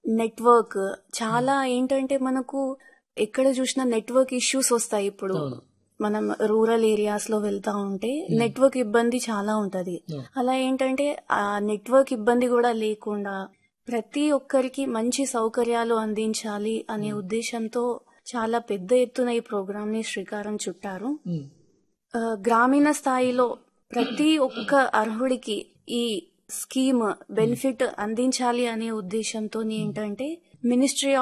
Network చాలా ఏంటంటే మనకు ఎక్కడ చూసినా నెట్వర్క్ ఇష్యూస్ వస్తాయి ఇప్పుడు అవును. మనం రూరల్ ఏరియాస్ లో వెళ్తా ఉంటే నెట్వర్క్ ఇబ్బంది చాలా ఉంటది Yeah. అలా ఏంటంటే ఆ నెట్వర్క్ ఇబ్బంది కూడా లేకుండా ప్రతి ఒక్కరికి మంచి సౌకర్యాలు అందించాలి అనే ఉద్దేశంతో చాలా పెద్ద ఎత్తున ఈ ప్రోగ్రామ్ ని శ్రీకారం చుట్టారు ఉమ్. ఆ, గ్రామీణ స్థాయిలో ప్రతి ఒక్క అర్హుడికి ఈ స్కీమ్ బెనిఫిట్ అందించాలి అనే ఉద్దేశంతో ఏంటంటే మినిస్ట్రీ